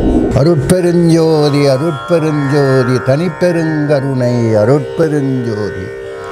அருட்பெருஞ்சோதி அருட்பெருஞ்சோதி தனிப்பெருங்கருணை அருட்பெருஞ்சோதி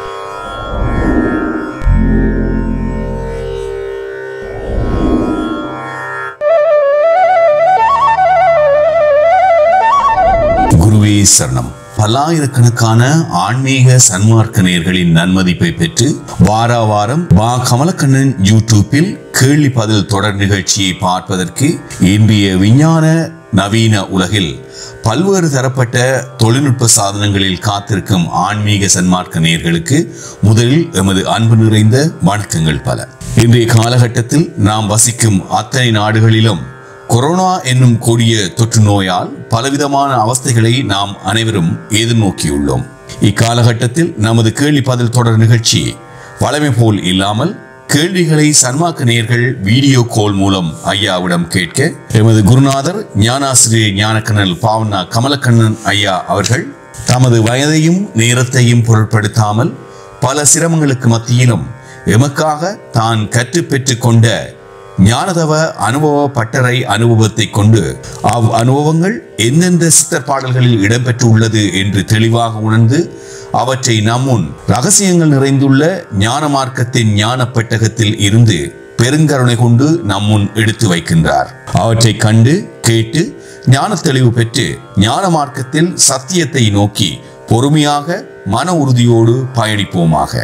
குருவே சரணம் பல்லாயிரக்கணக்கான ஆன்மீக சன்மார்க்க நேயர்களின் நன்மதிப்பை பெற்று வார வாரம் வா கமலக்கண்ணன் யூடியூப்பில் கேள்வி பதில் தொடர் நிகழ்ச்சியை பார்ப்பதற்கு இன்றைய விஞ்ஞான நவீன உலகில் பல்வேறு தரப்பட்ட தொழில்நுட்ப சாதனங்களில் காத்திருக்கும் ஆன்மீக சன்மார்க்க நேயர்களுக்கு முதலில் எமது அன்பு நிறைந்த வணக்கங்கள் பல இன்றைய காலகட்டத்தில் நாம் வசிக்கும் அத்தனை நாடுகளிலும் கொரோனா என்னும் கொடிய தொற்று நோயால் பலவிதமான அவஸ்தைகளை நாம் அனைவரும் எதிர்நோக்கியுள்ளோம் இக்காலகட்டத்தில் நமது கேள்வி பதில் தொடர் நிகழ்ச்சி வளமை போல் இல்லாமல் கேள்விகளை சன்மார்க்க நேயர்கள் வீடியோ கால் மூலம் ஐயாவிடம் கேட்க எமது குருநாதர் ஞானாசிரியர் ஞானக்கண்ணல் பாவனா கமலக்கண்ணன் ஐயா அவர்கள் தமது வயதையும் நேரத்தையும் பொருட்படுத்தாமல் பல சிரமங்களுக்கு மத்தியிலும் எமக்காக தான் கற்று பெற்றுக் கொண்ட ஞானதவ அனுபவ பட்டறை அனுபவத்தை கொண்டு அவ் அனுபவங்கள் எந்தெந்த சித்தர் பாடல்களில் இடம்பெற்றுள்ளது என்று தெளிவாக உணர்ந்து அவற்றை நம்முன் ரகசியங்கள் நிறைந்துள்ள ஞான மார்க்கத்தின் ஞான பெட்டகத்தில் இருந்து பெருங்கருணை கொண்டு நம்முன் எடுத்து வைக்கின்றார் அவற்றை கண்டு கேட்டு ஞான தெளிவு பெற்று ஞான மார்க்கத்தில் சத்தியத்தை நோக்கி பொறுமையாக மன உறுதியோடு பயணிப்போமாக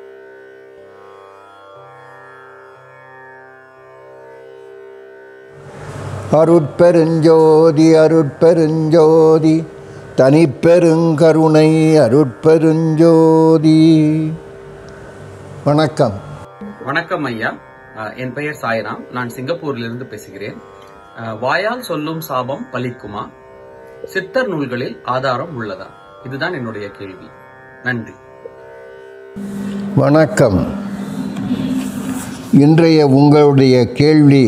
அருட்பெருஞ்சோதி அருட்பெருஞ்சோதி தனிப்பெருங்கருணை அருட்பெருஞ்சோதி வணக்கம் வணக்கம் ஐயா அஹ், என் பெயர் சாய்ராம் நான் சிங்கப்பூரிலிருந்து பேசுகிறேன் அஹ், வாயால் சொல்லும் சாபம் பலிக்குமா சித்தர் நூல்களில் ஆதாரம் உள்ளதா இதுதான் என்னுடைய கேள்வி நன்றி வணக்கம் இன்றைய உங்களுடைய கேள்வி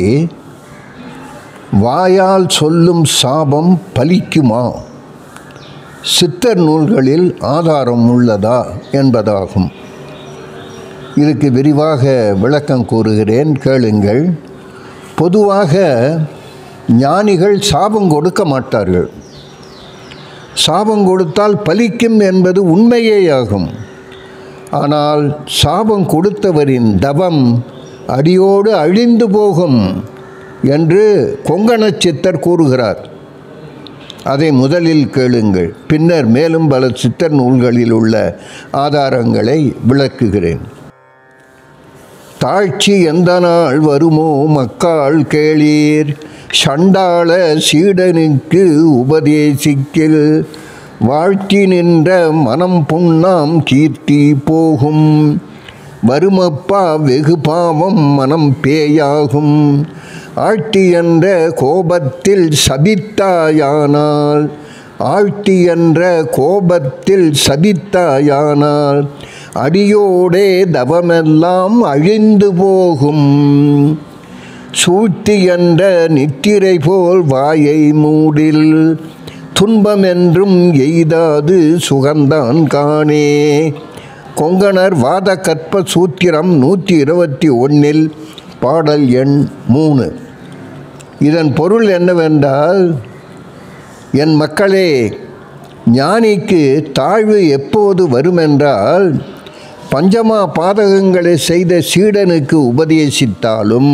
வாயால் சொல்லும் சாபம் பலிக்குமா சித்தர் நூல்களில் ஆதாரம் உள்ளதா என்பதாகும் இதுக்கு விரிவாக விளக்கம் கூறுகிறேன் கேளுங்கள் பொதுவாக ஞானிகள் சாபம் கொடுக்க மாட்டார்கள் சாபம் கொடுத்தால் பலிக்கும் என்பது உண்மையேயாகும் ஆனால் சாபம் கொடுத்தவரின் தவம் அடியோடு அழிந்து போகும் என்று கொங்கணச் சித்தர் கூறுகிறார் அதை முதலில் கேளுங்கள் பின்னர் மேலும் பல சித்தர் நூல்களில் உள்ள ஆதாரங்களை விளக்குகிறேன் தாழ்ச்சி எந்த நாள் வருமோ மக்காள் கேளீர் சண்டாள சீடனுக்கு உபதேசிக்கில் வாழ்த்தி நின்ற மனம் புண்ணாம் கீர்த்தி போகும் வருமப்பா வெகு பாவம் மனம் பேயாகும் ஆழ்த்தி என்ற கோபத்தில் சபித்தாயானால் ஆழ்த்தி என்ற கோபத்தில் சபித்தாயானால் அடியோடே தவமெல்லாம் அழிந்து போகும் சூழ்த்தி என்ற நித்திரை போல் வாயை மூடில் துன்பமென்றும் எய்தாது சுகந்தான் காணே கொங்கணர் வாத கற்ப சூத்திரம் நூற்றி இருபத்தி ஒன்றில் பாடல் எண் மூணு இதன் பொருள் என்னவென்றால் என் மக்களே ஞானிக்கு தாழ்வு எப்போது வருமென்றால் பஞ்சமா பாதகங்களை செய்த சீடனுக்கு உபதேசித்தாலும்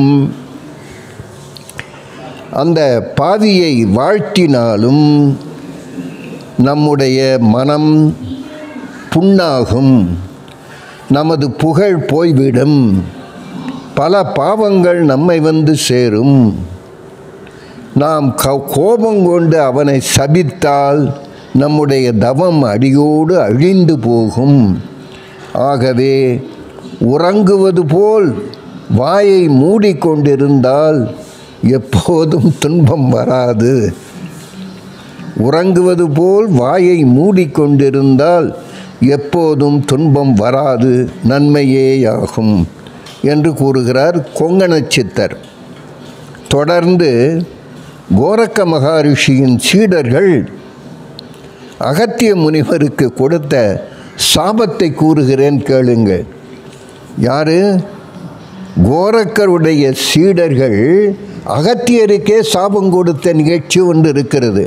அந்த பாவியை வாழ்த்தினாலும் நம்முடைய மனம் புண்ணாகும் நமது புகழ் போய்விடும் பல பாவங்கள் நம்மை வந்து சேரும் நாம் க கோபம் கொண்டு அவனை சபித்தால் நம்முடைய தவம் அடியோடு அழிந்து போகும் ஆகவே உறங்குவது போல் வாயை மூடிக்கொண்டிருந்தால் எப்போதும் துன்பம் வராது உறங்குவது போல் வாயை மூடிக்கொண்டிருந்தால் எப்போதும் துன்பம் வராது நன்மையேயாகும் என்று கூறுகிறார் கொங்கணச் சித்தர் தொடர்ந்து கோரக்க மகாரிஷியின் சீடர்கள் அகத்திய முனிவருக்கு கொடுத்த சாபத்தை கூறுகிறேன் கேளுங்கள் யாரு கோரக்கருடைய சீடர்கள் அகத்தியருக்கே சாபம் கொடுத்த நிகழ்ச்சி ஒன்று இருக்கிறது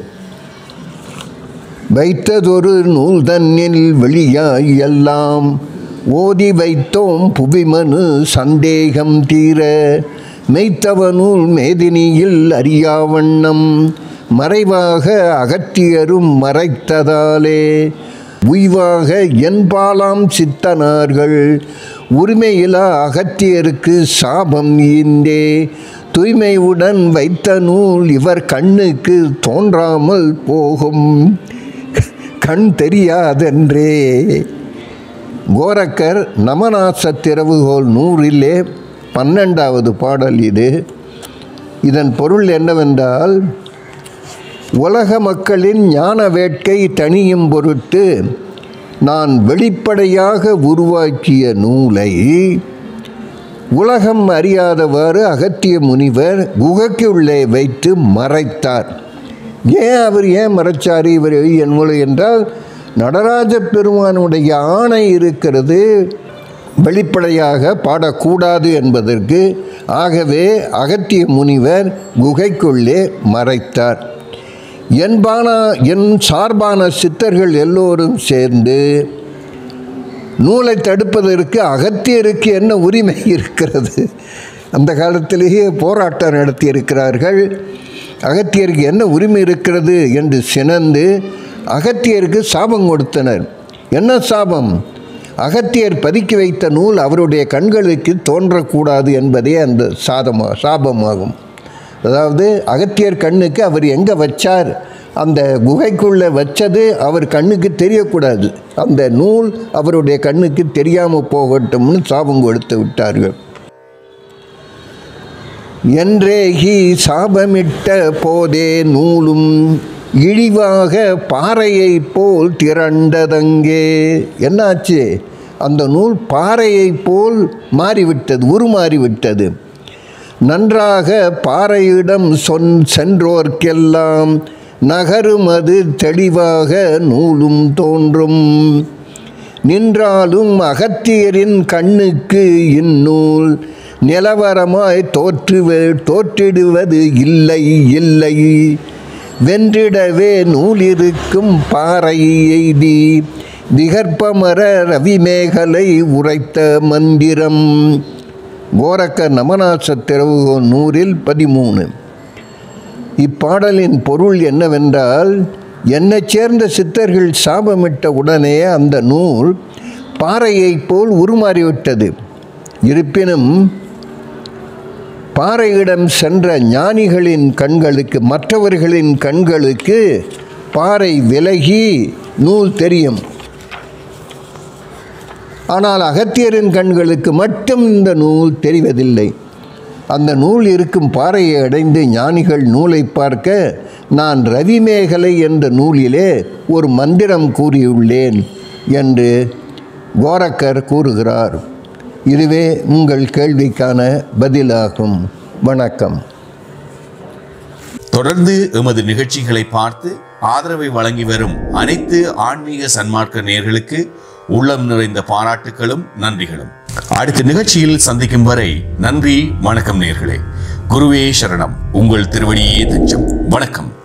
வைத்ததொரு நூல் தன்னில் வெளியாய் எல்லாம் ஓதி வைத்தோம் புவிமனு சந்தேகம் தீர மெய்த்தவ நூல் மேதினியில் அறியாவண்ணம் மறைவாக அகத்தியரும் மறைத்ததாலே உய்வாக என்பாலாம் சித்தனார்கள் உரிமையிலா அகத்தியருக்கு சாபம் ஈந்தே தூய்மையுடன் வைத்த நூல் இவர் கண்ணுக்கு தோன்றாமல் போகும் கண் தெரியாதென்றே கோரக்கர் நமநாச திறவுகோல் நூறிலே பன்னெண்டாவது பாடல் இது இதன் பொருள் என்னவென்றால் உலக மக்களின் ஞான வேட்கை தணியும் பொருட்டு நான் வெளிப்படையாக உருவாக்கிய நூலை உலகம் அறியாதவாறு அகத்திய முனிவர் குகைக்குள்ளே வைத்து மறைத்தார் ஏன் அவர் ஏன் மறைச்சார் இவர் என் மூலம் என்றால் நடராஜ பெருமானுடைய ஆணை இருக்கிறது வெளிப்படையாக பாடக்கூடாது என்பதற்கு ஆகவே அகத்திய முனிவர் குகைக்குள்ளே மறைத்தார் என்பான என் சார்பான சித்தர்கள் எல்லோரும் சேர்ந்து நூலை தடுப்பதற்கு அகத்தியருக்கு என்ன உரிமை இருக்கிறது அந்த காலத்திலேயே போராட்டம் நடத்தியிருக்கிறார்கள் அகத்தியருக்கு என்ன உரிமை இருக்கிறது என்று சினந்து அகத்தியருக்கு சாபம் கொடுத்தனர் என்ன சாபம் அகத்தியர் பதுக்கி வைத்த நூல் அவருடைய கண்களுக்கு தோன்றக்கூடாது என்பதே அந்த சாதமா சாபமாகும் அதாவது அகத்தியர் கண்ணுக்கு அவர் எங்கே வச்சார் அந்த குகைக்குள்ளே வச்சது அவர் கண்ணுக்கு தெரியக்கூடாது அந்த நூல் அவருடைய கண்ணுக்கு தெரியாமல் போகட்டும்னு சாபம் கொடுத்து விட்டார்கள் என்றேகி சாபமிட்ட போதே நூலும் இழிவாக பாறையைப் போல் திரண்டதங்கே என்னாச்சு அந்த நூல் பாறையைப் போல் மாறிவிட்டது உருமாறிவிட்டது நன்றாக பாறையிடம் சொன் சென்றோர்க்கெல்லாம் நகரும் அது தெளிவாக நூலும் தோன்றும் நின்றாலும் அகத்தியரின் கண்ணுக்கு இந்நூல் நிலவரமாய் தோற்றுவ தோற்றிடுவது இல்லை இல்லை வென்றிடவே நூலிருக்கும் பாறை எய்தி விகற்பமர ரவிமேகலை உரைத்த மந்திரம் கோரக்க நமநாச திறவுகோ நூறில் பதிமூணு இப்பாடலின் பொருள் என்னவென்றால் என்னைச் சேர்ந்த சித்தர்கள் சாபமிட்ட உடனே அந்த நூல் பாறையைப் போல் உருமாறிவிட்டது இருப்பினும் பாறையிடம் சென்ற ஞானிகளின் கண்களுக்கு மற்றவர்களின் கண்களுக்கு பாறை விலகி நூல் தெரியும் ஆனால் அகத்தியரின் கண்களுக்கு மட்டும் இந்த நூல் தெரிவதில்லை அந்த நூல் இருக்கும் பாறையை அடைந்து ஞானிகள் நூலை பார்க்க நான் ரவிமேகலை என்ற நூலிலே ஒரு மந்திரம் கூறியுள்ளேன் என்று கோரக்கர் கூறுகிறார் இதுவே உங்கள் கேள்விக்கான பதிலாகும் வணக்கம் தொடர்ந்து எமது நிகழ்ச்சிகளை பார்த்து ஆதரவை வழங்கி வரும் அனைத்து ஆன்மீக சன்மார்க்க நேர்களுக்கு உள்ளம் நிறைந்த பாராட்டுகளும் நன்றிகளும் அடுத்த நிகழ்ச்சியில் சந்திக்கும் வரை நன்றி வணக்கம் நேர்களே குருவே சரணம் உங்கள் திருவடியே தஞ்சம் வணக்கம்